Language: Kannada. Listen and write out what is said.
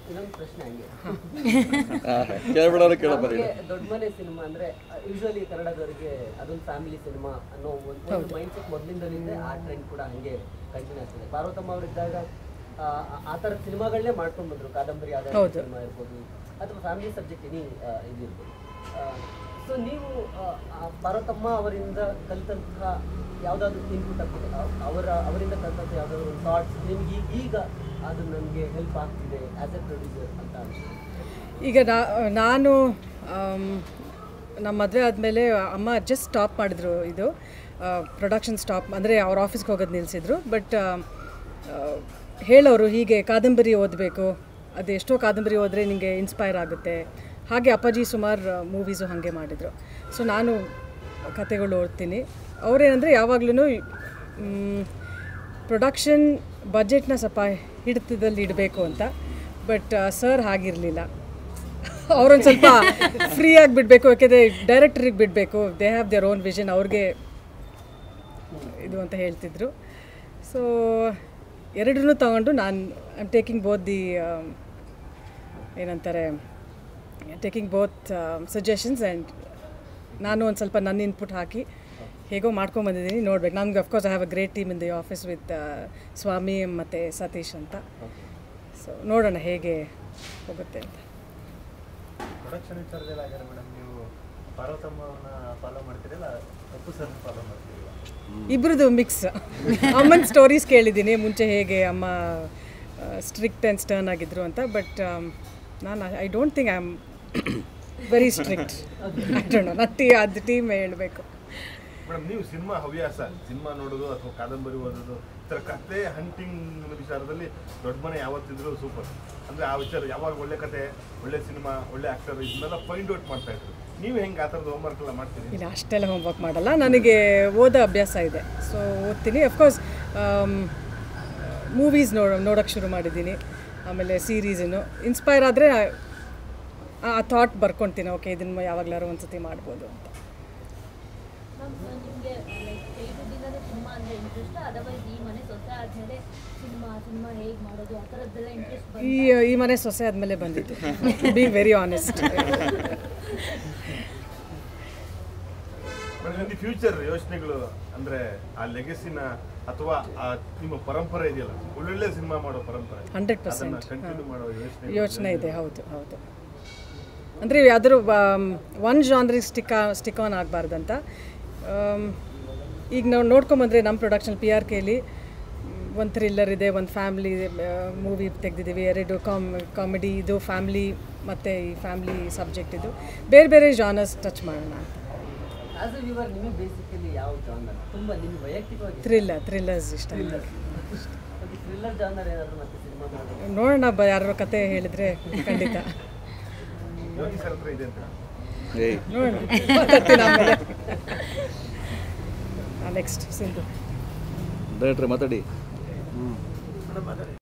ಇನ್ನೊಂದು ಪ್ರಶ್ನೆ ಹಂಗೆ ಕೇಳ್ಬಿಡೋರು ಕೇಳಬಾರಿ ನಮ್ಗೆ ದೊಡ್ಡ ಮನೆ ಸಿನಿಮಾ ಅಂದ್ರೆ ಯೂಶುವಲಿ ಕನ್ನಡದವರಿಗೆ ಅದೊಂದು ಫ್ಯಾಮಿಲಿ ಸಿನಿಮಾ ಅನ್ನೋ ಒಂದು ಒಂದು ಮೈಂಡ್ ಸೆಟ್ ಮೊದಲಿಂದಲೂ ಇದೆ ಆ ಟ್ರೆಂಡ್ ಕೂಡ ಹಂಗೆ ಕಂಟಿನ್ಯೂ ಆಗ್ತದೆ ಪಾರ್ವತಮ್ಮ ಅವರಿದ್ದಾಗ ಆ ಆ ಥರದ ಸಿನಿಮಾಗಳನ್ನೇ ಮಾಡ್ಕೊಂಡು ಬಂದ್ರು ಕಾದಂಬರಿ ಆಧಾರಿತ ಸಿನಿಮಾ ಇರ್ಬೋದು ಅಥವಾ ಫ್ಯಾಮಿಲಿ ಸಬ್ಜೆಕ್ಟ್ ಎನಿ ಇದು ಇರ್ಬೋದು ಸೊ ನೀವು ಆ, ಆ ಪಾರ್ವತಮ್ಮ ಅವರಿಂದ ಕಲಿತಂತಹ ಯಾವುದಾದ್ರು ಇನ್ಪುಟ್ ಆಗ್ತದೆ ಅವರ ಅವರಿಂದ ಕಲಿತಂಥ ಯಾವುದಾದ್ರು ಒಂದು ಥಾಟ್ಸ್ ನಿಮ್ಗೆ ಈ- ಈಗ ಅದು ನನಗೆ ಹೆಲ್ಪ್ ಆಗ್ತಿದೆ ಆಸ್ ಎ ಪ್ರೊಡ್ಯೂಸರ್ ಅಂತ ಅನ್ಸುತ್ತೆ ಈಗ ನಾ ನಾನು ಆಮ್, ನಮ್ಮ ಮದುವೆ ಆದಮೇಲೆ ಅಮ್ಮ ಜಸ್ಟ್ ಸ್ಟಾಪ್ ಮಾಡಿದ್ರು ಇದು ಪ್ರೊಡಕ್ಷನ್ ಸ್ಟಾಪ್ ಅಂದರೆ ಅವ್ರ ಆಫೀಸ್ಗೆ ಹೋಗೋದು ನಿಲ್ಲಿಸಿದ್ರು ಬಟ್ ಹೇಳೋರು ಹೀಗೆ ಕಾದಂಬರಿ ಓದಬೇಕು ಅದು ಎಷ್ಟೋ ಕಾದಂಬರಿ ಓದಿದ್ರೆ ನಿಮಗೆ ಇನ್ಸ್ಪೈರ್ ಆಗುತ್ತೆ ಹಾಗೆ ಅಪ್ಪಾಜಿ ಸುಮಾರು ಮೂವೀಸು ಹಾಗೆ ಮಾಡಿದರು ಸೊ ನಾನು ಕತೆಗಳು ಓದ್ತೀನಿ ಅವರೇನೆಂದರೆ ಯಾವಾಗ್ಲೂ ಪ್ರೊಡಕ್ಷನ್ ಬಜೆಟ್ನ ಸ್ವಲ್ಪ ಹಿಡಿತದಲ್ಲಿ ಇಡಬೇಕು ಅಂತ ಬಟ್ ಸರ್ ಹಾಗಿರಲಿಲ್ಲ ಅವರೊಂದು ಸ್ವಲ್ಪ ಫ್ರೀ ಆಗಿ ಬಿಡಬೇಕು ಯಾಕೆಂದರೆ ಡೈರೆಕ್ಟ್ರಿಗೆ ಬಿಡಬೇಕು they have their own vision ಅವ್ರಿಗೆ ಇದು ಅಂತ ಹೇಳ್ತಿದ್ರು ಸೊ ಎರಡನ್ನೂ ತಗೊಂಡು ನಾನು I am taking both the ಏನಂತಾರೆ ಟೇಕಿಂಗ್ ಬೋತ್ ಸಜೆಷನ್ಸ್ ಆ್ಯಂಡ್ ನಾನು ಒಂದು ಸ್ವಲ್ಪ ನನ್ನ ಇನ್ಪುಟ್ ಹಾಕಿ ಹೇಗೋ ಮಾಡ್ಕೊಂಬಂದಿದ್ದೀನಿ ನೋಡ್ಬೇಕು ನಮ್ಗೆ of course I have a great team in the office with Swamy ಮತ್ತು ಸತೀಶ್ ಅಂತ ಸೊ ನೋಡೋಣ ಹೇಗೆ ಹೋಗುತ್ತೆ ಅಂತ ಪ್ರೊಡಕ್ಷನ್ ವಿಚಾರದಲ್ಲಿ ಆಗಿರೋ ಮೇಡಮ್ ನೀವು ಪಾರ್ವತಮ್ಮ ಅವ್ರನ್ನ ಫಾಲೋ ಮಾಡ್ತೀರಲ್ಲ ಅಪ್ಪು ಸರ್ ಫಾಲೋ ಮಾಡ್ತೀರಲ್ಲ ಇಬ್ರದ್ದು ಮಿಕ್ಸ್ ಅಮ್ಮನ ಸ್ಟೋರೀಸ್ ಕೇಳಿದ್ದೀನಿ ಮುಂಚೆ ಹೇಗೆ ಅಮ್ಮ ಸ್ಟ್ರಿಕ್ಟ್ ಆ್ಯಂಡ್ ಸ್ಟರ್ನ್ ಆಗಿದ್ರು ಅಂತ ಬಟ್ ನಾನು I don't think I am very strict I don't know naughty ಅದು ಟೀಮ್ ಹೇಳಬೇಕು ಮೇಡಮ್ ನೀವು ಸಿನಿಮಾ ಹವ್ಯಾಸ ಸಿನಿಮಾ ನೋಡೋದು ಅಥವಾ ಕಾದಂಬರಿ ಓದೋದು ಈ ಥರ ಕತೆ ಹಂಟಿಂಗ್ ವಿಚಾರದಲ್ಲಿ ದೊಡ್ಡ ಮನೆ ಯಾವತ್ತಿದ್ರು ಸೂಪರ್ ಅಂದ್ರೆ ಆ ವಿಚಾರ ಯಾವಾಗ ಒಳ್ಳೆ ಕತೆ ಒಳ್ಳೆ ಸಿನಿಮಾ ಒಳ್ಳೆ ಆಕ್ಟರ್ ಇದನ್ನೆಲ್ಲ ಫೈಂಡ್ ಔಟ್ ಮಾಡ್ತಾ ಇದ್ರು ನೀವು ಹೆಂಗೆ ಆ ಥರದ ಹೋಮ್ವರ್ಕ್ ಎಲ್ಲ ಮಾಡ್ತೀರಿ ಇಲ್ಲ ಅಷ್ಟೆಲ್ಲ ಹೋಮ್ವರ್ಕ್ ಮಾಡಲ್ಲ ನನಗೆ ಓದೋ ಅಭ್ಯಾಸ ಇದೆ ಸೊ ಓದ್ತೀನಿ ಅಫ್ಕೋರ್ಸ್ ಮೂವೀಸ್ ನೋಡ ನೋಡೋಕ್ಕೆ ಶುರು ಮಾಡಿದ್ದೀನಿ ಆಮೇಲೆ ಸೀರೀಸನ್ನು ಇನ್ಸ್ಪೈರ್ ಆದರೆ ಆ ಥಾಟ್ ಬರ್ಕೊತೀನಿ ಓಕೆ ಇದನ್ನು ಯಾವಾಗಲಾರು ಒಂದು ಸತಿ ಮಾಡ್ಬೋದು ಅಂತ ಮ್ಯಾಮ್ ನಿಮಗೆ ಲೈಕ್ ಚೈಲ್ಡ್ಹುಡ್ಡಿಂದಲೇ ಸಿನಿಮಾ ಅಂದರೆ ಇಂಟ್ರೆಸ್ಟ್ ಅದರ್ವೈಸ್ ಈ ಮನೆ ಸೊಸೆ ಆದಮೇಲೆ ಸಿನಿಮಾ ಸಿನಿಮಾ ಹೇಗೆ ಮಾಡೋದು ಆ ಥರದ್ದೆಲ್ಲ ಇಂಟ್ರೆಸ್ಟ್ ಈ ಈ ಮನೆ ಸೊಸೆ ಆದಮೇಲೆ ಬಂದಿದ್ದು be very honest madam in the future ಯೋಚನೆಗಳು ಅಂದ್ರೆ ಆ ಲೆಗಸಿನ ಅಥವಾ ಆ ನಿಮ್ಮ ಪರಂಪರೆ ಇದೆಯಲ್ಲ ಒಳ್ಳೊಳ್ಳೆ ಸಿನಿಮಾ ಮಾಡೋ ಪರಂಪರೆ ಹಂಡ್ರೆಡ್ ಅದನ್ನ ಪರ್ಸೆಂಟ್ ಕಂಟಿನ್ಯೂ ಮಾಡೋ ಯೋಚನೆ ಯೋಚನೆ ಇದೆ ಹೌದು ಹೌದು ಅಂದರೆ ಯಾವ್ದಾದ್ರು ಒನ್ ಜಾನ್ರಿಗೆ ಸ್ಟಿಕ್ ಸ್ಟಿಕ್ ಆನ್ ಆಗಬಾರ್ದಂತ ಈಗ ನಾವು ನೋಡ್ಕೊಂಬಂದ್ರೆ ನಮ್ಮ ಪ್ರೊಡಕ್ಷನ್ ಪಿ ಆರ್ ಕೆಲಿ ಒಂದು ಥ್ರಿಲ್ಲರ್ ಇದೆ ಒಂದು ಫ್ಯಾಮ್ಲಿ ಮೂವಿ ತೆಗೆದಿದ್ದೀವಿ ಎರಡು ಕಾಮ್ ಕಾಮಿಡಿ ಇದು ಫ್ಯಾಮ್ಲಿ ಮತ್ತು ಈ ಫ್ಯಾಮ್ಲಿ ಸಬ್ಜೆಕ್ಟ್ ಇದು ಬೇರೆ ಬೇರೆ ಜಾನರ್ಸ್ ಟಚ್ ಮಾಡೋಣ ಅಂತ ಆಸ್ ಎ ವ್ಯೂವರ್ ನಿಮಗೆ ಬೇಸಿಕಲಿ ಯಾವ ಜಾನರ್ ತುಂಬ ನಿಮ್ಗೆ ವೈಯಕ್ತಿಕವಾಗಿ ಥ್ರಿಲ್ಲರ್ ಥ್ರಿಲ್ಲರ್ಸ್ ಇಷ್ಟ ಥ್ರಿಲ್ಲರ್ ಥ್ರಿಲ್ಲರ್ ಜಾನರ್ ಏನಾದರೂ ಮತ್ತೆ ಸಿನಿಮಾ ಮಾಡೋದು ನೋಡೋಣ ಬ ಯಾರೋ ಕತೆ ಹೇಳಿದರೆ ಖಂಡಿತ ಯೋಗಿ ಸರ್ ಹತ್ರ ಇದೆ ಅಂತ ಏಯ್ ನೋಡೋಣ ಮಾತಾಡ್ತೀನಿ ಆಮೇಲೆ ನೆಕ್ಸ್ಟ್ ಸಿಂಧು ಡೈರೆಕ್ಟ್ರೆ ಮಾತಾಡಿ